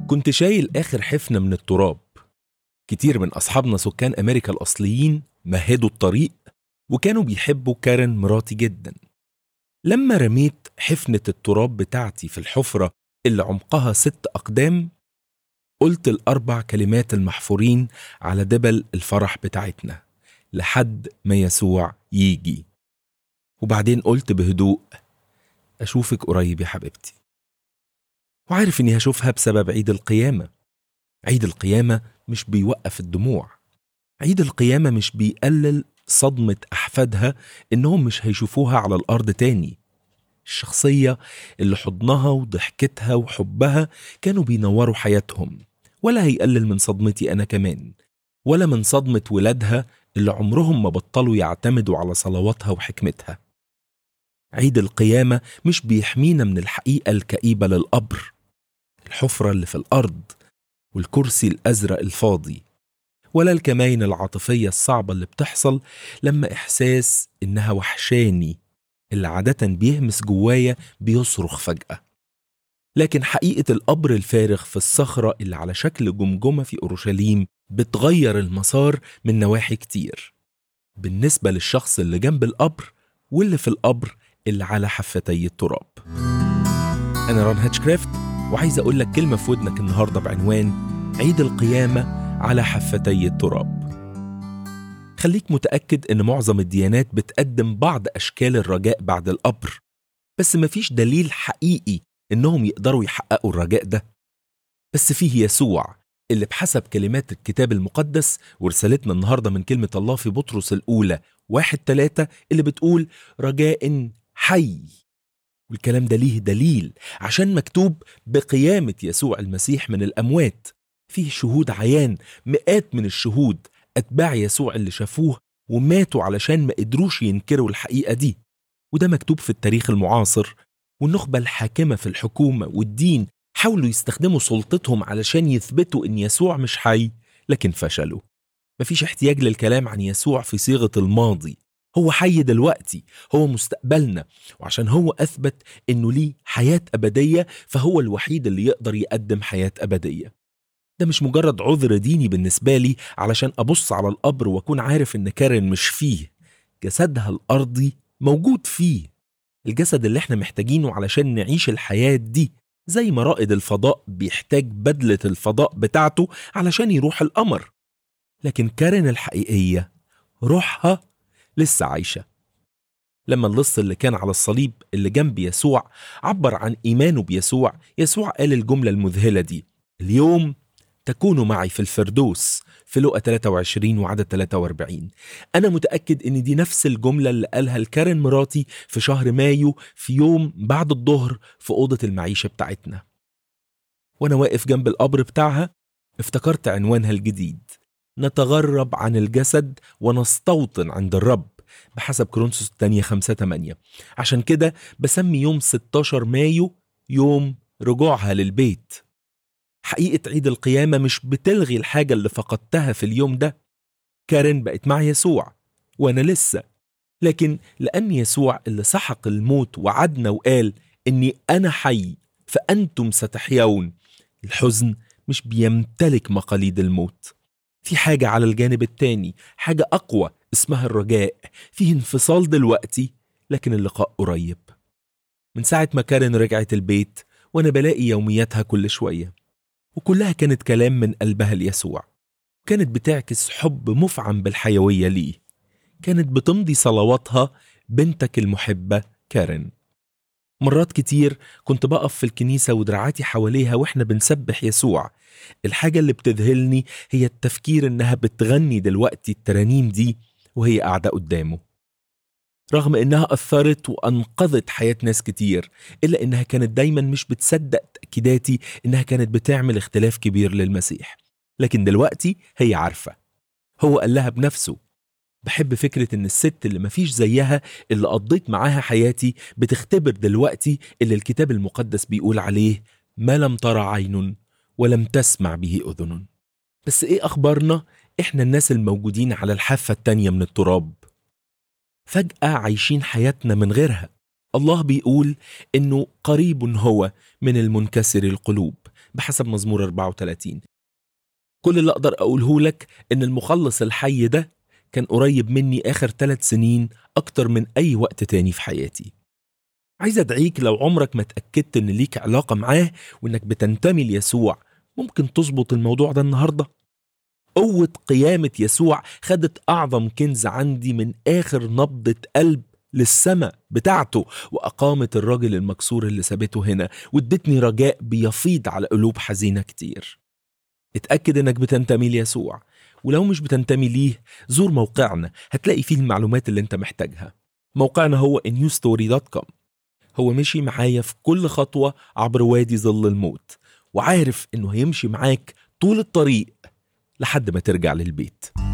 كنت شايل آخر حفنة من التراب كتير من أصحابنا سكان أمريكا الأصليين مهدوا الطريق وكانوا بيحبوا كارن مراتي جدا لما رميت حفنة التراب بتاعتي في الحفرة اللي عمقها ست أقدام قلت الأربع كلمات المحفورين على دبل الفرح بتاعتنا لحد ما يسوع يجي وبعدين قلت بهدوء أشوفك قريب يا حبيبتي وعارف إني هشوفها بسبب عيد القيامة عيد القيامة مش بيوقف الدموع عيد القيامة مش بيقلل صدمة أحفادها إنهم مش هيشوفوها على الأرض تاني الشخصية اللي حضنها وضحكتها وحبها كانوا بينوروا حياتهم ولا هيقلل من صدمتي أنا كمان ولا من صدمة ولادها اللي عمرهم ما بطلوا يعتمدوا على صلواتها وحكمتها عيد القيامة مش بيحمينا من الحقيقة الكئيبة للقبر الحفرة اللي في الأرض والكرسي الأزرق الفاضي ولا الكماين العاطفية الصعبة اللي بتحصل لما إحساس إنها وحشاني اللي عادة بيهمس جوايا بيصرخ فجأة لكن حقيقة القبر الفارغ في الصخرة اللي على شكل جمجمة في أورشليم بتغير المسار من نواحي كتير بالنسبة للشخص اللي جنب القبر واللي في القبر اللي على حفتي التراب أنا ران هاتشكرافت وعايز أقول لك كلمة في ودنك النهاردة بعنوان عيد القيامة على حفتي التراب خليك متأكد إن معظم الديانات بتقدم بعض أشكال الرجاء بعد القبر بس مفيش دليل حقيقي إنهم يقدروا يحققوا الرجاء ده بس فيه يسوع اللي بحسب كلمات الكتاب المقدس ورسالتنا النهاردة من كلمة الله في بطرس الأولى واحد تلاتة اللي بتقول رجاء حي والكلام ده ليه دليل عشان مكتوب بقيامة يسوع المسيح من الأموات فيه شهود عيان مئات من الشهود أتباع يسوع اللي شافوه وماتوا علشان ما قدروش ينكروا الحقيقة دي وده مكتوب في التاريخ المعاصر والنخبة الحاكمة في الحكومة والدين حاولوا يستخدموا سلطتهم علشان يثبتوا إن يسوع مش حي لكن فشلوا مفيش احتياج للكلام عن يسوع في صيغة الماضي هو حي دلوقتي هو مستقبلنا وعشان هو أثبت إنه ليه حياة أبدية فهو الوحيد اللي يقدر يقدم حياة أبدية ده مش مجرد عذر ديني بالنسبة لي علشان أبص على القبر وأكون عارف إن كارن مش فيه جسدها الأرضي موجود فيه الجسد اللي احنا محتاجينه علشان نعيش الحياة دي زي ما رائد الفضاء بيحتاج بدلة الفضاء بتاعته علشان يروح القمر لكن كارن الحقيقية روحها لسه عايشة لما اللص اللي كان على الصليب اللي جنب يسوع عبر عن إيمانه بيسوع يسوع قال الجملة المذهلة دي اليوم تكونوا معي في الفردوس في لقا 23 وعدد 43 أنا متأكد إن دي نفس الجملة اللي قالها الكارن مراتي في شهر مايو في يوم بعد الظهر في أوضة المعيشة بتاعتنا وأنا واقف جنب القبر بتاعها افتكرت عنوانها الجديد نتغرب عن الجسد ونستوطن عند الرب بحسب كورنثوس الثانية 5 8 عشان كده بسمي يوم 16 مايو يوم رجوعها للبيت حقيقة عيد القيامة مش بتلغي الحاجة اللي فقدتها في اليوم ده كارين بقت مع يسوع وأنا لسه لكن لأن يسوع اللي سحق الموت وعدنا وقال إني أنا حي فأنتم ستحيون الحزن مش بيمتلك مقاليد الموت في حاجة على الجانب التاني حاجة أقوى اسمها الرجاء فيه انفصال دلوقتي لكن اللقاء قريب من ساعة ما كارين رجعت البيت وأنا بلاقي يومياتها كل شوية وكلها كانت كلام من قلبها ليسوع كانت بتعكس حب مفعم بالحيوية ليه كانت بتمضي صلواتها بنتك المحبة كارين مرات كتير كنت بقف في الكنيسة ودراعاتي حواليها واحنا بنسبح يسوع الحاجة اللي بتذهلني هي التفكير انها بتغني دلوقتي الترانيم دي وهي قاعدة قدامه رغم انها اثرت وانقذت حياة ناس كتير الا انها كانت دايما مش بتصدق تأكيداتي انها كانت بتعمل اختلاف كبير للمسيح لكن دلوقتي هي عارفة هو قال لها بنفسه بحب فكرة إن الست اللي مفيش زيها اللي قضيت معاها حياتي بتختبر دلوقتي اللي الكتاب المقدس بيقول عليه ما لم ترى عين ولم تسمع به أذن بس إيه أخبارنا إحنا الناس الموجودين على الحافة التانية من التراب فجأة عايشين حياتنا من غيرها الله بيقول إنه قريب هو من المنكسر القلوب بحسب مزمور 34 كل اللي أقدر أقوله لك إن المخلص الحي ده كان قريب مني آخر ثلاث سنين أكتر من أي وقت تاني في حياتي عايز أدعيك لو عمرك ما اتأكدت إن ليك علاقة معاه وإنك بتنتمي ليسوع ممكن تظبط الموضوع ده النهارده قوة قيامة يسوع خدت أعظم كنز عندي من آخر نبضة قلب للسماء بتاعته وأقامت الراجل المكسور اللي سابته هنا وادتني رجاء بيفيض على قلوب حزينة كتير اتأكد إنك بتنتمي ليسوع ولو مش بتنتمي ليه زور موقعنا هتلاقي فيه المعلومات اللي انت محتاجها موقعنا هو newstory.com هو مشي معايا في كل خطوة عبر وادي ظل الموت وعارف انه هيمشي معاك طول الطريق لحد ما ترجع للبيت